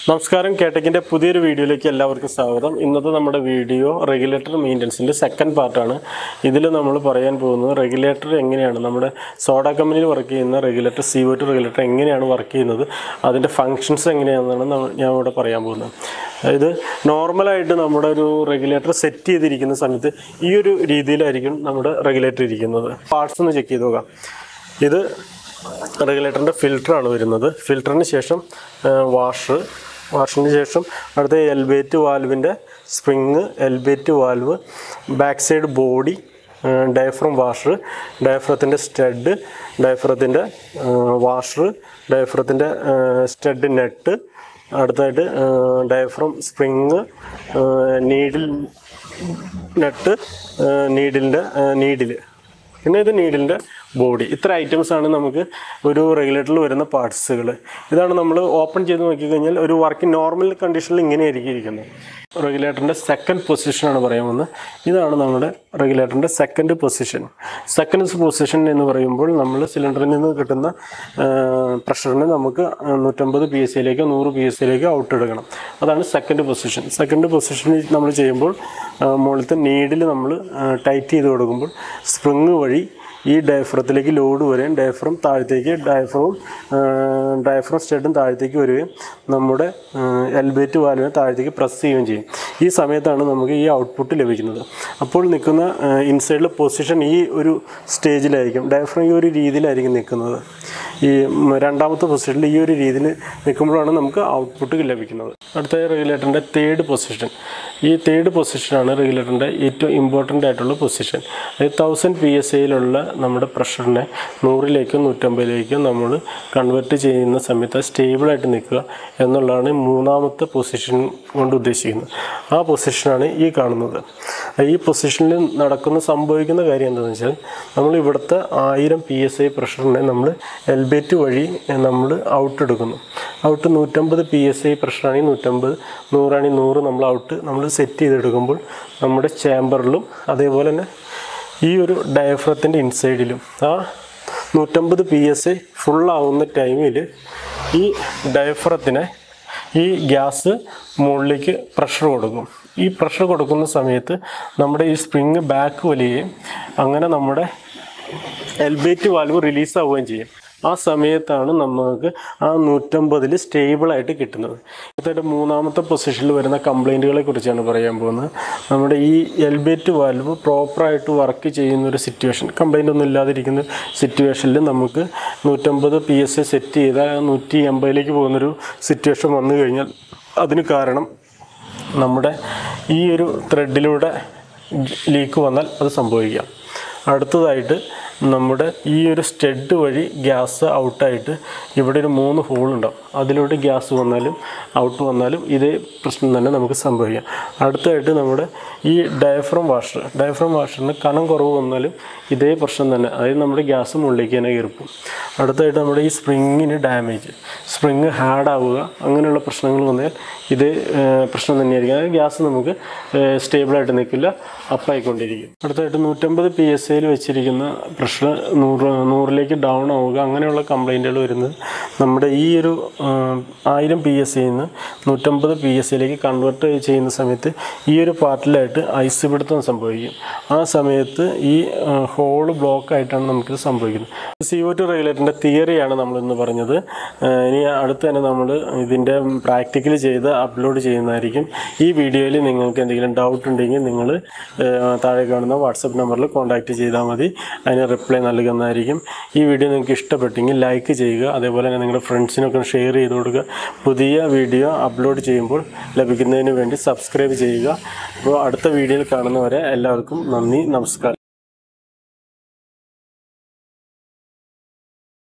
നമസ്കാരം കേട്ടക്കിൻ്റെ പുതിയൊരു വീഡിയോയിലേക്ക് എല്ലാവർക്കും സ്വാഗതം ഇന്നത്തെ നമ്മുടെ വീഡിയോ റെഗുലേറ്റർ മെയിൻ്റനൻസിൻ്റെ സെക്കൻഡ് പാർട്ടാണ് ഇതിൽ നമ്മൾ പറയാൻ പോകുന്നത് റെഗുലേറ്റർ എങ്ങനെയാണ് നമ്മുടെ സോഡ കമ്പനിയിൽ വർക്ക് ചെയ്യുന്ന regulator C O two regulator എങ്ങനെയാണ് വർക്ക് ചെയ്യുന്നത് അതിൻ്റെ ഫങ്ഷൻസ് എങ്ങനെയാണെന്നാണ് നമ്മ- ഞാൻ ഇവിടെ പറയാൻ പോകുന്നത് അതായത് നോർമലായിട്ട് നമ്മുടെ ഒരു റെഗുലേറ്റർ സെറ്റ് ചെയ്തിരിക്കുന്ന സമയത്ത് ഈ ഒരു രീതിയിലായിരിക്കും നമ്മുടെ റെഗുലേറ്റർ ഇരിക്കുന്നത് പാർട്സ് ഒന്ന് ചെക്ക് ചെയ്ത് നോക്കാം ഇത് റെഗുലേറ്ററിൻ്റെ ഫിൽറ്ററാണ് വരുന്നത് ഫിൽറ്ററിന് ശേഷം വാഷർ വാഷിന് ശേഷം അടുത്ത എൽബേറ്റ് വാൽവിൻ്റെ സ്പ്രിങ് എൽബേറ്റ് valve back side body diaphragm washer ഡയഫ്രത്തിൻ്റെ സ്റ്റഡ് ഡയഫ്രത്തിൻ്റെ വാഷർ ഡയഫ്രത്തിൻ്റെ സ്റ്റഡ് നെട്ട് അടുത്തായിട്ട് ഡയഫ്രം സ്പ്രിങ് നീഡിൽ നട്ട് നീഡിലിൻ്റെ നീഡിൽ പിന്നെ ഇത് നീഡിലിൻ്റെ ബോഡി ഇത്ര ഐറ്റംസ് ആണ് നമുക്ക് ഒരു റെഗുലേറ്ററിൽ വരുന്ന പാർട്സുകൾ ഇതാണ് നമ്മൾ ഓപ്പൺ ചെയ്ത് നോക്കിക്കഴിഞ്ഞാൽ ഒരു വർക്കിംഗ് നോർമൽ കണ്ടീഷനിൽ ഇങ്ങനെയായിരിക്കും ഇരിക്കുന്നത് റെഗുലേറ്ററിൻ്റെ സെക്കൻഡ് പൊസിഷനാണ് പറയാൻ പോകുന്നത് ഇതാണ് നമ്മുടെ റെഗുലേറ്ററിൻ്റെ സെക്കൻഡ് പൊസിഷൻ സെക്കൻഡ് പൊസിഷൻ എന്ന് പറയുമ്പോൾ നമ്മൾ സിലിണ്ടറിൽ നിന്ന് കിട്ടുന്ന പ്രഷറിനെ നമുക്ക് നൂറ്റമ്പത് പി എസ് സിയിലേക്കോ നൂറ് പി എസ് സിയിലേക്കോ ഔട്ട് എടുക്കണം അതാണ് സെക്കൻഡ് പൊസിഷൻ സെക്കൻഡ് പൊസിഷനിൽ നമ്മൾ ചെയ്യുമ്പോൾ ആ, മുകളിലത്തെ നീഡിൽ നമ്മൾ ടൈറ്റ് ചെയ്ത് കൊടുക്കുമ്പോൾ സ്പ്രിങ് വഴി ഈ ഡയഫ്രത്തിലേക്ക് ലോഡ് വരികയും ഡയഫ്രം താഴത്തേക്ക് ഡയഫ്രവും ഡയഫ്രം സ്റ്റഡും താഴത്തേക്ക് വരികയും നമ്മുടെ എൽബേറ്റ് വാൽവിനെ താഴത്തേക്ക് പ്രസ് ചെയ്യുകയും ചെയ്യും ഈ സമയത്താണ് നമുക്ക് ഈ ഔട്ട്പുട്ട് ലഭിക്കുന്നത് അപ്പോൾ നിൽക്കുന്ന ഇൻസൈഡിലെ പൊസിഷൻ ഈ ഒരു സ്റ്റേജിലായിരിക്കും ഡയഫ്രം ഈ ഒരു രീതിയിലായിരിക്കും നിൽക്കുന്നത് ഈ ഉം, രണ്ടാമത്തെ പൊസിഷനിൽ ഈ ഒരു രീതിയിൽ നിൽക്കുമ്പോഴാണ് നമുക്ക് ഔട്ട്പുട്ട് ലഭിക്കുന്നത് അടുത്ത റെഗുലേറ്ററിൻ്റെ തേർഡ് പൊസിഷൻ ഈ തേർഡ് പൊസിഷനാണ് റെഗുലേറ്ററിൻ്റെ ഏറ്റവും ഇമ്പോർട്ടൻ്റ് ആയിട്ടുള്ള പൊസിഷൻ അതായത് തൗസൻഡ് പി എസ് ഐയിലുള്ള നമ്മുടെ പ്രഷറിനെ നൂറിലേക്കോ നൂറ്റമ്പതിലേക്കോ നമ്മൾ കൺവേർട്ട് ചെയ്യുന്ന സമയത്ത് സ്റ്റേബിളായിട്ട് നിൽക്കുക എന്നുള്ളതാണ് മൂന്നാമത്തെ പൊസിഷൻ കൊണ്ട് ഉദ്ദേശിക്കുന്നത് ആ പൊസിഷനാണ് ഈ കാണുന്നത് ഈ പൊസിഷനിൽ നടക്കുന്ന സംഭവിക്കുന്ന കാര്യം എന്താണെന്ന് വെച്ചാൽ നമ്മൾ ഇവിടുത്തെ ആയിരം പി എസ് ഐ പ്രഷറിനെ നമ്മൾ എൽബേറ്റ് വഴി നമ്മൾ ഔട്ട് എടുക്കുന്നു ഔട്ട് നൂറ്റമ്പത് പി എസ് ഐ പ്രഷറാണെങ്കിൽ നൂറ്റമ്പത് നൂറാണെങ്കിൽ നൂറ് നമ്മൾ ഔട്ട് നമ്മൾ സെറ്റ് ചെയ്തെടുക്കുമ്പോൾ നമ്മുടെ ചേമ്പറിലും അതേപോലെ തന്നെ ഈ ഒരു ഡയഫ്രത്തിൻ്റെ ഇൻസൈഡിലും ആ നൂറ്റമ്പത് പി എസ് ഐ ഫുള്ളാവുന്ന ടൈമിൽ ഈ ഡയഫ്രത്തിനെ ഈ ഗ്യാസ് മുകളിലേക്ക് പ്രഷർ കൊടുക്കും ഈ പ്രഷർ കൊടുക്കുന്ന സമയത്ത് നമ്മുടെ ഈ സ്പ്രിങ് ബാക്ക് വലിയുകയും അങ്ങനെ നമ്മുടെ എൽബേറ്റ് വാൽവ് റിലീസ് ആവുകയും ചെയ്യും ആ സമയത്താണ് നമുക്ക് ആ നൂറ്റമ്പതിൽ സ്റ്റേബിളായിട്ട് കിട്ടുന്നത് ഇപ്പോഴത്തെ മൂന്നാമത്തെ പൊസിഷനിൽ വരുന്ന കംപ്ലൈൻറ്റുകളെ കുറിച്ചാണ് പറയാൻ പോകുന്നത് നമ്മുടെ ഈ എൽബേറ്റ് വാൽവ് പ്രോപ്പറായിട്ട് വർക്ക് ചെയ്യുന്ന ഒരു സിറ്റുവേഷൻ കംപ്ലൈൻ്റ് ഒന്നും ഇല്ലാതിരിക്കുന്ന സിറ്റുവേഷനിൽ നമുക്ക് നൂറ്റമ്പത് പി എസ് എ സെറ്റ് ചെയ്ത നൂറ്റി എൺപതിലേക്ക് പോകുന്നൊരു സിറ്റുവേഷൻ വന്നു കഴിഞ്ഞാൽ അതിന് കാരണം നമ്മുടെ ഈ ഒരു ത്രെഡിലൂടെ ലീക്ക് വന്നാൽ അത് സംഭവിക്കാം അടുത്തതായിട്ട് നമ്മുടെ ഈ ഒരു സ്റ്റെഡ് വഴി ഗ്യാസ് ഔട്ടായിട്ട് ഇവിടെ ഒരു മൂന്ന് ഹോൾ ഉണ്ടാവും അതിലൂടെ ഗ്യാസ് വന്നാലും ഔട്ട് വന്നാലും ഇതേ പ്രശ്നം തന്നെ നമുക്ക് സംഭവിക്കാം അടുത്തതായിട്ട് നമ്മുടെ ഈ ഡയഫ്രം വാഷർ ഡയഫ്രം വാഷറിന് കനം കുറവ് വന്നാലും ഇതേ പ്രശ്നം തന്നെ അതായത് നമ്മുടെ ഗ്യാസ് മുകളിലേക്ക് തന്നെ കയറിപ്പോവും അടുത്തായിട്ട് നമ്മുടെ ഈ സ്പ്രിങ്ങിന് ഡാമേജ് സ്പ്രിങ് ഹാർഡ് ആവുക അങ്ങനെയുള്ള പ്രശ്നങ്ങൾ വന്നാൽ ഇതേ ഏഹ്, പ്രശ്നം തന്നെയായിരിക്കും അതായത് ഗ്യാസ് നമുക്ക് സ്റ്റേബിളായിട്ട് നിൽക്കില്ല അപ്പായിക്കൊണ്ടിരിക്കും അടുത്തായിട്ട് നൂറ്റമ്പത് പി എസ് ഐയിൽ വെച്ചിരിക്കുന്ന പ്രഷർ നൂറ് നൂറിലേക്ക് ഡൗൺ ആവുക അങ്ങനെയുള്ള കംപ്ലൈൻറ്റുകൾ വരുന്നത് നമ്മുടെ ഈ ഒരു ഏഹ്, ആയിരം പി എസ് ഐയിൽ നിന്ന് നൂറ്റമ്പത് പി എസ് ഐയിലേക്ക് കൺവേർട്ട് ചെയ്യുന്ന സമയത്ത് ഈ ഒരു പാർട്ടിലായിട്ട് ഐസ് പിടുത്തം സംഭവിക്കും ആ സമയത്ത് ഈ ഹോള് ബ്ലോക്ക് ആയിട്ടാണ് നമുക്കിത് സംഭവിക്കുന്നത് സി ഒ ടു റെഗുലേറ്ററിൻ്റെ തിയറിയാണ് നമ്മൾ ഇന്ന് പറഞ്ഞത് ഏഹ് ഇനി അടുത്ത് തന്നെ നമ്മൾ ഇതിൻ്റെ പ്രാക്ടിക്കൽ ചെയ്ത് അപ്ലോഡ് ചെയ്യുന്നതായിരിക്കും ഈ വീഡിയോയിൽ നിങ്ങൾക്ക് എന്തെങ്കിലും ഡൗട്ട് ഉണ്ടെങ്കിൽ നിങ്ങൾ താഴെ കാണുന്ന വാട്സപ്പ് നമ്പറിൽ കോൺടാക്റ്റ് ചെയ്താൽ മതി അതിന് റിപ്ലൈ നൽകുന്നതായിരിക്കും ഈ വീഡിയോ നിങ്ങൾക്ക് ഇഷ്ടപ്പെട്ടെങ്കിൽ ലൈക്ക് ചെയ്യുക അതേപോലെ തന്നെ നിങ്ങളുടെ ഫ്രണ്ട്സിനൊക്കെ ഷെയർ ചെയ്ത് കൊടുക്കുക പുതിയ വീഡിയോ അപ്ലോഡ് ചെയ്യുമ്പോൾ ലഭിക്കുന്നതിന് വേണ്ടി സബ്സ്ക്രൈബ് ചെയ്യുക അപ്പോൾ അടുത്ത വീഡിയോയിൽ കാണുന്നവരെ എല്ലാവർക്കും നന്ദി നമസ്കാരം